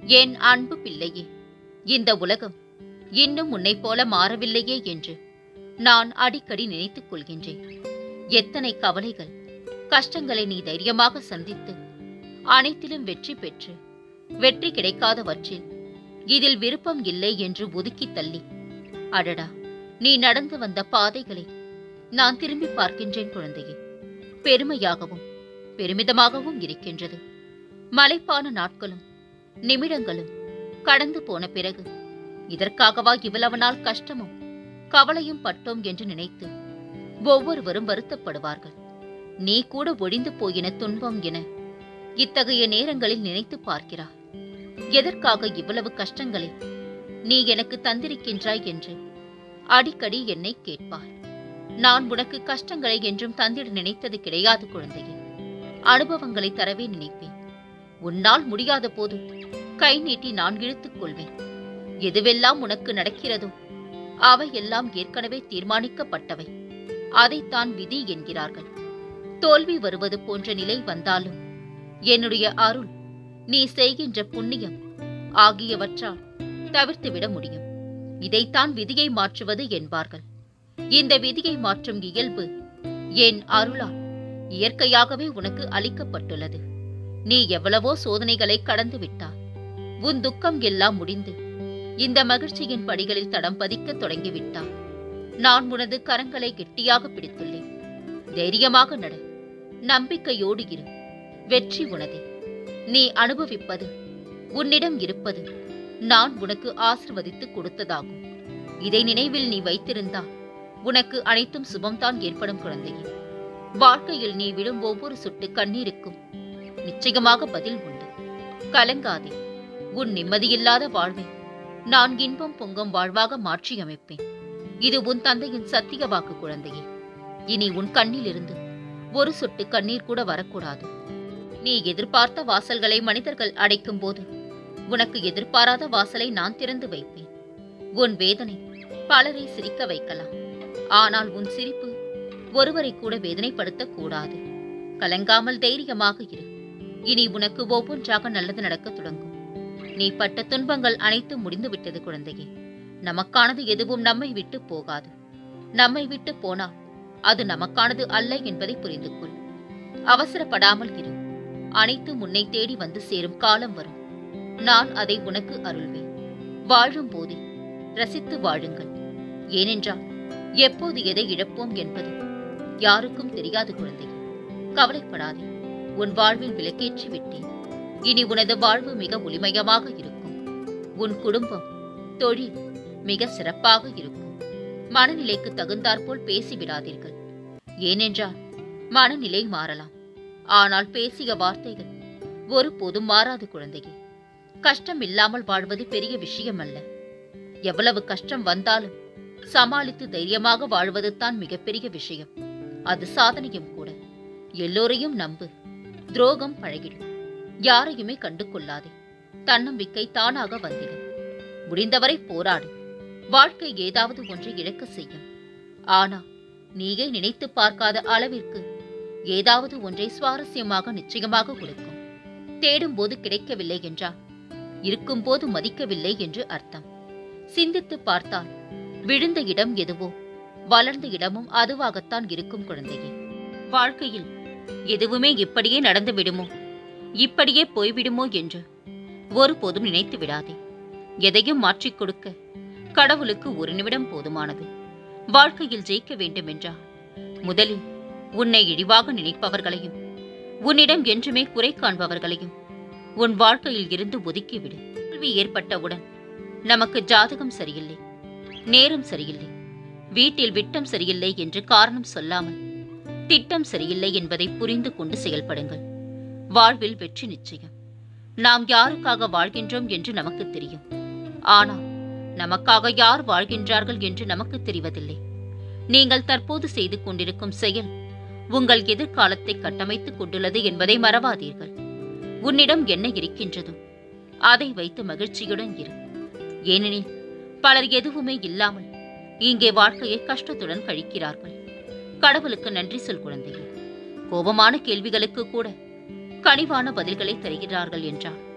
என் அன்பு பிள்ளையே இந்த உலகம் இன்னும் உன்னைப் போல மாறவில்லையே என்று நான் அடிக்கடி நினைத்துக் கொள்கின்றேன் எத்தனை கவலைகள் கஷ்டங்களை நீ தைரியமாக சந்தித்து அனைத்திலும் வெற்றி பெற்று வெற்றி கிடைக்காதவற்றில் இதில் விருப்பம் இல்லை என்று ஒதுக்கி தள்ளி அடடா நீ நடந்து வந்த பாதைகளை நான் திரும்பி பார்க்கின்றேன் குழந்தையே பெருமையாகவும் பெருமிதமாகவும் இருக்கின்றது மலைப்பான நாட்களும் நிமிடங்களும் கடந்து போன பிறகு இதற்காகவா இவ்வளவு நாள் கஷ்டமும் கவலையும் பட்டோம் என்று நினைத்து ஒவ்வொருவரும் வருத்தப்படுவார்கள் நீ கூட ஒழிந்து போயின துன்பம் என இத்தகைய நேரங்களில் நினைத்து பார்க்கிறார் எதற்காக இவ்வளவு கஷ்டங்களை நீ எனக்கு தந்திருக்கின்றாய் என்று அடிக்கடி என்னை கேட்பார் நான் உனக்கு கஷ்டங்களை என்றும் தந்திட நினைத்தது கிடையாது குழந்தையே அனுபவங்களை தரவே நினைப்பேன் உன்னால் முடியாத போது கை நீட்டி நான் இழுத்துக் கொள்வேன் எதுவெல்லாம் உனக்கு நடக்கிறதோ அவையெல்லாம் ஏற்கனவே தீர்மானிக்கப்பட்டவை அதைத்தான் விதி என்கிறார்கள் தோல்வி வருவது போன்ற நிலை வந்தாலும் என்னுடைய அருள் நீ செய்கின்ற புண்ணியம் ஆகியவற்றால் தவிர்த்துவிட முடியும் இதைத்தான் விதியை மாற்றுவது என்பார்கள் இந்த விதியை மாற்றும் இயல்பு என் அருளால் இயற்கையாகவே உனக்கு அளிக்கப்பட்டுள்ளது நீ எவ்வளவோ சோதனைகளை கடந்து விட்டாய் உன் துக்கம் எல்லாம் முடிந்து இந்த மகிழ்ச்சியின் படிகளில் தடம் பதிக்க தொடங்கிவிட்டாய் நான் உனது கரங்களை கெட்டியாக பிடித்துள்ளேன் தைரியமாக நட நம்பிக்கையோடு இரு வெற்றி உனதே நீ அனுபவிப்பது உன்னிடம் இருப்பது நான் உனக்கு ஆசிர்வதித்து கொடுத்ததாகும் இதை நினைவில் நீ வைத்திருந்தால் உனக்கு அனைத்தும் சுபம்தான் ஏற்படும் குழந்தையே வாழ்க்கையில் நீ விடும் ஒவ்வொரு சொட்டு கண்ணீருக்கும் நிச்சயமாக பதில் உண்டு கலங்காதே உன் நிம்மதியில்லாத வாழ்வை நான் இன்பம் பொங்கும் வாழ்வாக மாற்றி அமைப்பேன் இது உன் தந்தையின் சத்திய வாக்கு குழந்தையே இனி உன் கண்ணிலிருந்து ஒரு சொட்டு கண்ணீர் கூட வரக்கூடாது நீ எதிர்பார்த்த வாசல்களை மனிதர்கள் அடைக்கும் போது உனக்கு எதிர்பாராத வாசலை நான் திறந்து வைப்பேன் உன் வேதனை பலரை சிரிக்க வைக்கலாம் ஆனால் உன் சிரிப்பு ஒருவரை கூட வேதனைப்படுத்தக் கூடாது கலங்காமல் தைரியமாக இரு இனி உனக்கு ஒவ்வொன்றாக நல்லது நடக்கத் தொடங்கும் நீ பட்ட துன்பங்கள் அனைத்தும் முடிந்துவிட்டது குழந்தையே நமக்கானது எதுவும் நம்மை விட்டு போகாது நம்மை விட்டு போனால் அது நமக்கானது அல்ல என்பதை புரிந்து கொள் அவசரப்படாமல் இரு அனைத்தும் உன்னை தேடி வந்து சேரும் காலம் வரும் நான் அதை உனக்கு அருள்வேன் வாழும் போதே ரசித்து வாழுங்கள் ஏனென்றால் எப்போது எதை இழப்போம் என்பது யாருக்கும் தெரியாது குழந்தை கவலைப்படாதே உன் வாழ்வில் விளக்கேற்றி விட்டேன் இனி உனது வாழ்வு மிக ஒளிமயமாக இருக்கும் உன் குடும்பம் தொழில் மிக சிறப்பாக இருக்கும் மனநிலைக்கு தகுந்தாற்போல் பேசிவிடாதீர்கள் ஏனென்றால் மனநிலை மாறலாம் ஆனால் பேசிய வார்த்தைகள் ஒருபோதும் மாறாது குழந்தையே கஷ்டம் இல்லாமல் வாழ்வது பெரிய விஷயம் அல்ல எவ்வளவு கஷ்டம் வந்தாலும் சமாளித்து தைரியமாக வாழ்வது தான் மிகப்பெரிய விஷயம் அது சாதனையும் கூட எல்லோரையும் நம்பு துரோகம் பழகிடும் யாரையுமே கண்டு கொள்ளாதே தன்னம்பிக்கை தானாக வந்திடும் முடிந்தவரை போராடு வாழ்க்கை ஏதாவது ஒன்றை இழக்க செய்யும் ஆனா நீயே நினைத்து பார்க்காத அளவிற்கு ஏதாவது ஒன்றை சுவாரஸ்யமாக நிச்சயமாக கொடுக்கும் தேடும் போது கிடைக்கவில்லை என்றால் இருக்கும்போது மதிக்கவில்லை என்று அர்த்தம் சிந்தித்து பார்த்தால் விழுந்த இடம் எதுவோ வளர்ந்த இடமும் அதுவாகத்தான் இருக்கும் குழந்தையே வாழ்க்கையில் எதுவுமே இப்படியே நடந்து விடுமோ இப்படியே போய்விடுமோ என்று ஒருபோதும் நினைத்து விடாதே எதையும் மாற்றிக் கொடுக்க கடவுளுக்கு ஒரு நிமிடம் போதுமானது வாழ்க்கையில் ஜெயிக்க வேண்டுமென்றால் முதலில் உன்னை இழிவாக நினைப்பவர்களையும் உன்னிடம் என்றுமே குறை காண்பவர்களையும் உன் வாழ்க்கையில் இருந்து ஒதுக்கிவிடு தோல்வி ஏற்பட்டவுடன் நமக்கு ஜாதகம் சரியில்லை நேரம் சரியில்லை வீட்டில் விட்டம் சரியில்லை என்று காரணம் சொல்லாமல் திட்டம் சரியில்லை என்பதை புரிந்து கொண்டு செயல்படுங்கள் வாழ்வில் வெற்றி நிச்சயம் நாம் யாருக்காக வாழ்கின்றோம் என்று நமக்கு தெரியும் ஆனால் நமக்காக யார் வாழ்கின்றார்கள் என்று நமக்கு தெரிவதில்லை நீங்கள் தற்போது செய்து கொண்டிருக்கும் செயல் உங்கள் எதிர்காலத்தை கட்டமைத்துக் கொண்டுள்ளது என்பதை மறவாதீர்கள் உன்னிடம் என்ன இருக்கின்றதோ அதை வைத்து மகிழ்ச்சியுடன் இரு ஏனெனில் பலர் எதுவுமே இல்லாமல் இங்கே வாழ்க்கையை கஷ்டத்துடன் கழிக்கிறார்கள் கடவுளுக்கு நன்றி சொல் குழந்தையே கோபமான கேள்விகளுக்கு கூட கனிவான பதில்களை தருகிறார்கள் என்றார்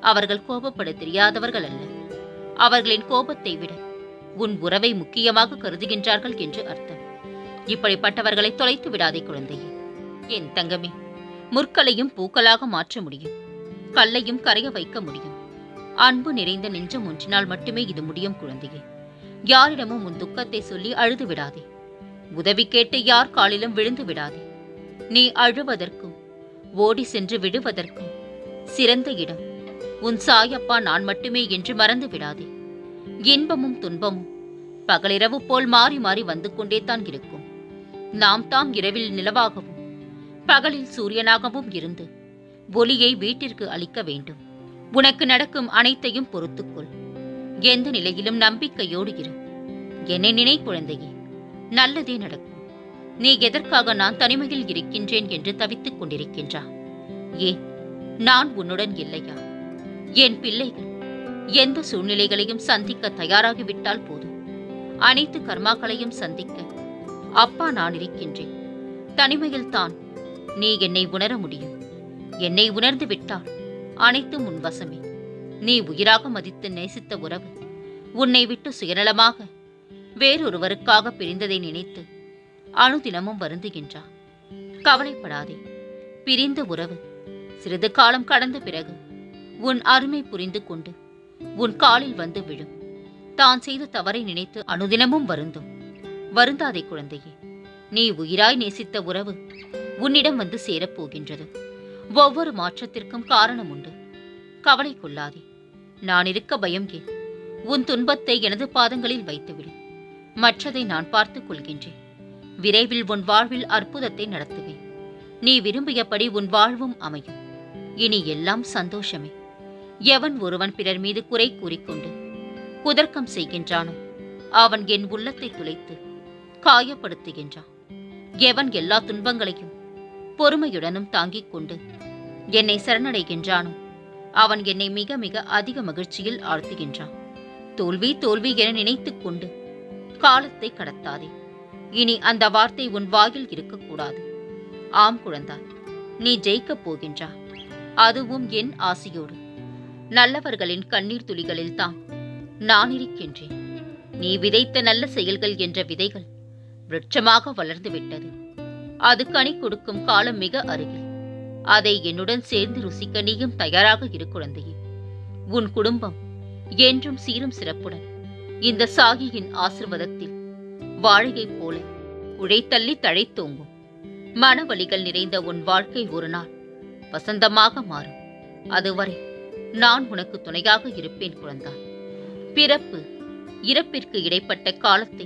அவர்கள் கோபப்பட தெரியாதவர்கள் அல்ல அவர்களின் கோபத்தை விட உன் உறவை முக்கியமாக கருதுகின்றார்கள் என்று அர்த்தம் இப்படிப்பட்டவர்களை தொலைத்து விடாதே குழந்தையே என் தங்கமே முற்களையும் பூக்களாக மாற்ற முடியும் கல்லையும் கரைய வைக்க முடியும் அன்பு நிறைந்த நெஞ்சம் ஒன்றினால் மட்டுமே இது முடியும் குழந்தையே யாரிடமும் உன் துக்கத்தை சொல்லி அழுது விடாதே உதவி கேட்டு யார் காலிலும் விழுந்து விடாதே நீ அழுவதற்கும் ஓடி சென்று விடுவதற்கும் சிறந்த இடம் உன் சாயப்பா நான் மட்டுமே என்று மறந்து விடாதே இன்பமும் துன்பமும் பகலிரவு போல் மாறி மாறி வந்து கொண்டே தான் இருக்கும் நாம் தாம் இரவில் நிலவாகவும் பகலில் சூரியனாகவும் இருந்து ஒளியை வீட்டிற்கு அளிக்க வேண்டும் உனக்கு நடக்கும் அனைத்தையும் பொறுத்துக்கொள் எந்த நிலையிலும் நம்பிக்கையோடு இரு என்னை நினை குழந்தையே நல்லதே நடக்கும் நீ எதற்காக நான் தனிமையில் இருக்கின்றேன் என்று தவித்துக் கொண்டிருக்கின்றா ஏன் நான் உன்னுடன் இல்லையா என் பிள்ளைகள் எந்த சூழ்நிலைகளையும் சந்திக்க தயாராகிவிட்டால் போதும் அனைத்து கர்மாக்களையும் சந்திக்க அப்பா நான் இருக்கின்றேன் தனிமையில் தான் நீ என்னை உணர முடியும் என்னை உணர்ந்து விட்டால் அனைத்தும் உன் வசமே நீ உயிராக மதித்து நேசித்த உறவு உன்னை விட்டு சுயநலமாக வேறொருவருக்காக பிரிந்ததை நினைத்து அனுதினமும் வருந்துகின்றார் கவலைப்படாதே பிரிந்த உறவு சிறிது காலம் கடந்த பிறகு உன் அருமை புரிந்து கொண்டு உன் காலில் வந்து விழும் தான் செய்த தவறை நினைத்து அனுதினமும் வருந்தும் வருந்தாதே குழந்தையே நீ உயிராய் நேசித்த உறவு உன்னிடம் வந்து சேரப் போகின்றது ஒவ்வொரு மாற்றத்திற்கும் காரணம் உண்டு கவலை கொள்ளாதே நான் இருக்க பயம் ஏன் உன் துன்பத்தை எனது பாதங்களில் வைத்துவிடு மற்றதை நான் பார்த்துக் கொள்கின்றேன் விரைவில் உன் வாழ்வில் அற்புதத்தை நடத்துவேன் நீ விரும்பியபடி உன் வாழ்வும் அமையும் இனி எல்லாம் சந்தோஷமே எவன் ஒருவன் பிறர் மீது குறை கூறிக்கொண்டு குதர்க்கம் செய்கின்றானோ அவன் என் உள்ளத்தை துளைத்து காயப்படுத்துகின்றான் எவன் எல்லா துன்பங்களையும் பொறுமையுடனும் தாங்கிக் கொண்டு என்னை சரணடைகின்றானோ அவன் என்னை மிக மிக அதிக மகிழ்ச்சியில் ஆழ்த்துகின்றான் தோல்வி தோல்வி என நினைத்துக் கொண்டு காலத்தை கடத்தாதே இனி அந்த வார்த்தை உன் வாயில் இருக்கக்கூடாது ஆம் குழந்தாய் நீ ஜெயிக்கப் போகின்றா அதுவும் என் ஆசையோடு நல்லவர்களின் கண்ணீர் துளிகளில்தான் நான் இருக்கின்றேன் நீ விதைத்த நல்ல செயல்கள் என்ற விதைகள் விருட்சமாக வளர்ந்து விட்டது அது கனி கொடுக்கும் காலம் மிக அருகில் அதை என்னுடன் சேர்ந்து ருசிக்க நீயும் தயாராக இரு குழந்தையே உன் குடும்பம் என்றும் சீரும் சிறப்புடன் இந்த சாகியின் ஆசிர்வாதத்தில் வாழையை போல உழைத்தள்ளி தழைத்தோங்கும் மனவலிகள் நிறைந்த உன் வாழ்க்கை ஒரு நாள் வசந்தமாக மாறும் அதுவரை நான் உனக்கு துணையாக இருப்பேன் குழந்தாய் பிறப்பு இறப்பிற்கு இடைப்பட்ட காலத்தை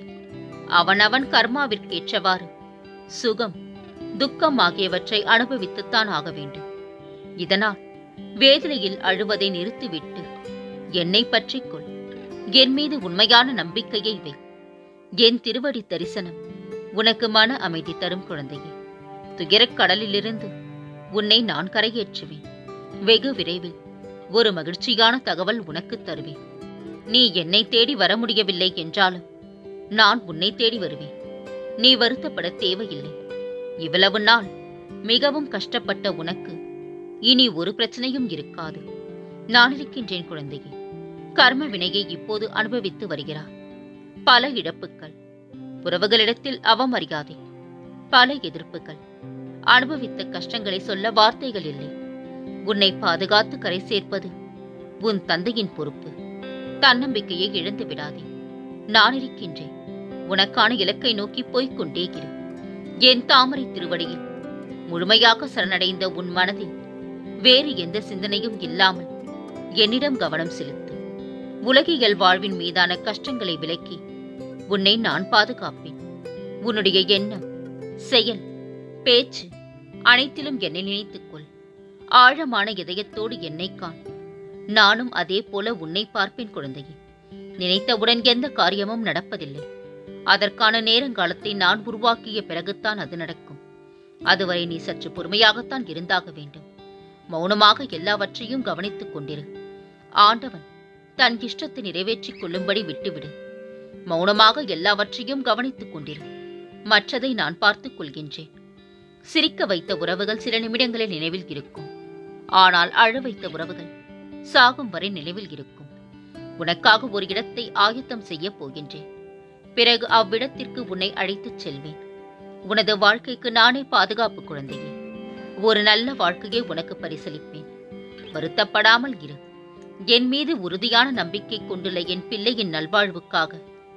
அவனவன் கர்மாவிற்கேற்றவாறு சுகம் துக்கம் ஆகியவற்றை அனுபவித்துத்தான் ஆக வேண்டும் இதனால் வேதனையில் அழுவதை நிறுத்திவிட்டு என்னை பற்றிக்கொள் என் மீது உண்மையான நம்பிக்கையை வை என் திருவடி தரிசனம் உனக்கு மன அமைதி தரும் குழந்தையே துயரக் கடலிலிருந்து உன்னை நான் கரையேற்றுவேன் வெகு விரைவில் ஒரு மகிழ்ச்சியான தகவல் உனக்கு தருவேன் நீ என்னை தேடி வர முடியவில்லை என்றாலும் நான் உன்னை தேடி வருவேன் நீ வருத்தப்பட தேவையில்லை இவ்வளவு நாள் மிகவும் கஷ்டப்பட்ட உனக்கு இனி ஒரு பிரச்சனையும் இருக்காது நான் இருக்கின்றேன் குழந்தையே கர்ம வினையை இப்போது அனுபவித்து வருகிறார் பல இழப்புகள் உறவுகளிடத்தில் அவமரியாதை பல எதிர்ப்புகள் அனுபவித்த கஷ்டங்களை சொல்ல வார்த்தைகள் இல்லை உன்னை பாதுகாத்து கரை சேர்ப்பது உன் தந்தையின் பொறுப்பு தன்னம்பிக்கையை இழந்து விடாதே நான் இருக்கின்றேன் உனக்கான இலக்கை நோக்கி போய்க் கொண்டே இரு என் தாமரை திருவடியில் முழுமையாக சரணடைந்த உன் மனதில் வேறு எந்த சிந்தனையும் இல்லாமல் என்னிடம் கவனம் செலுத்து உலகியல் வாழ்வின் மீதான கஷ்டங்களை விலக்கி உன்னை நான் பாதுகாப்பேன் உன்னுடைய எண்ணம் செயல் பேச்சு அனைத்திலும் என்னை நினைத்துக்கொள் ஆழமான இதயத்தோடு என்னை காண் நானும் அதே போல உன்னை பார்ப்பேன் குழந்தையே நினைத்தவுடன் எந்த காரியமும் நடப்பதில்லை அதற்கான நேரங்காலத்தை நான் உருவாக்கிய பிறகுத்தான் அது நடக்கும் அதுவரை நீ சற்று பொறுமையாகத்தான் இருந்தாக வேண்டும் மௌனமாக எல்லாவற்றையும் கவனித்துக் கொண்டிரு ஆண்டவன் தன் இஷ்டத்தை நிறைவேற்றிக் கொள்ளும்படி விட்டுவிடு மௌனமாக எல்லாவற்றையும் கவனித்துக் கொண்டிரு மற்றதை நான் பார்த்துக் கொள்கின்றேன் சிரிக்க வைத்த உறவுகள் சில நிமிடங்களில் நினைவில் இருக்கும் ஆனால் அழ வைத்த உறவுகள் சாகும் வரை நினைவில் இருக்கும் உனக்காக ஒரு இடத்தை ஆயத்தம் செய்ய போகின்றேன் பிறகு அவ்விடத்திற்கு உன்னை அழைத்துச் செல்வேன் உனது வாழ்க்கைக்கு நானே பாதுகாப்பு குழந்தையே ஒரு நல்ல வாழ்க்கையை உனக்கு பரிசளிப்பேன் வருத்தப்படாமல் இரு என் மீது உறுதியான நம்பிக்கை கொண்டுள்ள என் பிள்ளையின் நல்வாழ்வுக்காக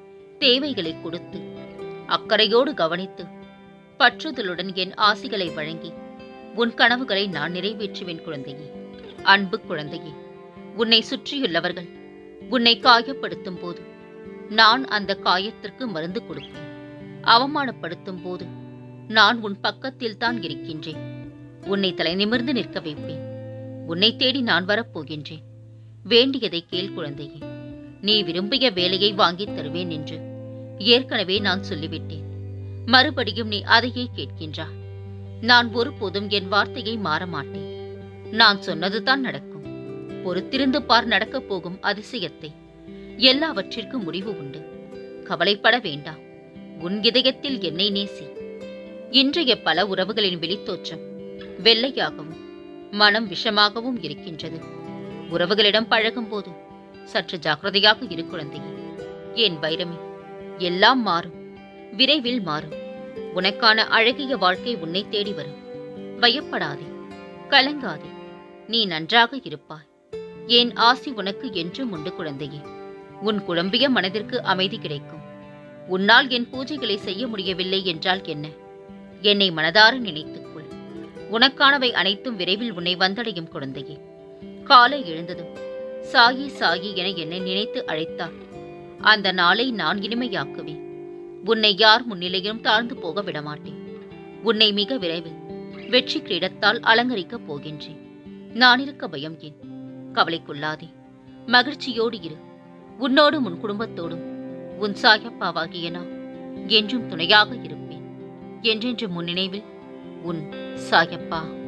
தேவைகளை கொடுத்து அக்கறையோடு கவனித்து பற்றுதலுடன் என் ஆசிகளை வழங்கி உன் கனவுகளை நான் நிறைவேற்றுவேன் குழந்தையே அன்பு குழந்தையே உன்னை சுற்றியுள்ளவர்கள் உன்னை காயப்படுத்தும் போது நான் அந்த காயத்திற்கு மருந்து கொடுப்பேன் அவமானப்படுத்தும் போது நான் உன் பக்கத்தில் தான் இருக்கின்றேன் உன்னை தலை நிமிர்ந்து நிற்க வைப்பேன் உன்னை தேடி நான் வரப்போகின்றேன் வேண்டியதை கேள் குழந்தையே நீ விரும்பிய வேலையை வாங்கித் தருவேன் என்று ஏற்கனவே நான் சொல்லிவிட்டேன் மறுபடியும் நீ அதையே கேட்கின்றா நான் ஒருபோதும் என் வார்த்தையை மாற மாட்டேன் நான் சொன்னதுதான் நடக்கும் பொறுத்திருந்து பார் நடக்கப் போகும் அதிசயத்தை எல்லாவற்றிற்கும் முடிவு உண்டு கவலைப்பட வேண்டாம் உன் இதயத்தில் என்னை நேசி இன்றைய பல உறவுகளின் வெளித்தோற்றம் வெள்ளையாகவும் மனம் விஷமாகவும் இருக்கின்றது உறவுகளிடம் பழகும்போது சற்று ஜாக்கிரதையாக இரு குழந்தையே என் வைரமே எல்லாம் மாறும் விரைவில் மாறும் உனக்கான அழகிய வாழ்க்கை உன்னை தேடி வரும் பயப்படாதே கலங்காதே நீ நன்றாக இருப்பாய் என் ஆசி உனக்கு என்றும் உண்டு குழந்தையே உன் குழம்பிய மனதிற்கு அமைதி கிடைக்கும் உன்னால் என் பூஜைகளை செய்ய முடியவில்லை என்றால் என்ன என்னை மனதார நினைத்துக்கொள் உனக்கானவை அனைத்தும் விரைவில் உன்னை வந்தடையும் குழந்தையே காலை எழுந்ததும் சாயி சாயி என என்னை நினைத்து அழைத்தார் அந்த நாளை நான் இனிமையாக்குவேன் உன்னை யார் முன்னிலையிலும் தாழ்ந்து போக விடமாட்டேன் உன்னை மிக விரைவில் வெற்றி கிரீடத்தால் அலங்கரிக்கப் போகின்றேன் நான் இருக்க பயம் ஏன் கவலைக்குள்ளாதே மகிழ்ச்சியோடு இரு உன்னோடும் உன் குடும்பத்தோடும் உன் சாயப்பாவாகிய நான் என்றும் துணையாக இருப்பேன் என்றென்று முன் நினைவில் உன் சாயப்பா